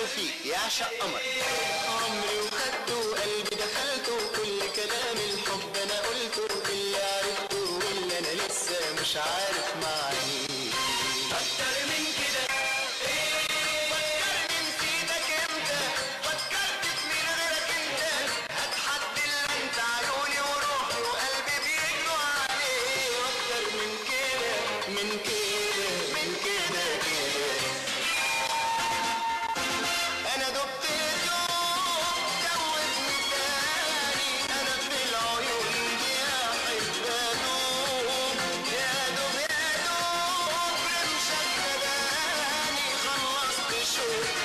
توفيق يعشق قمر عمري وخدته وقلبي دخلته كل كلام الحب انا قلته اللي عرفته واللي انا لسه مش عارف معنيه اكتر من كده فكرني نسيتك امتى فكرت في مين غيرك انت هات حد الا انت عيوني وروحي وقلبي بيجوا عليه واكتر من كده من كده من كده كده انا دبت دوب دوبني تاني انا في العيون دي احب ادوب يا دوب يا دوب رمشك خداني خلصت شوق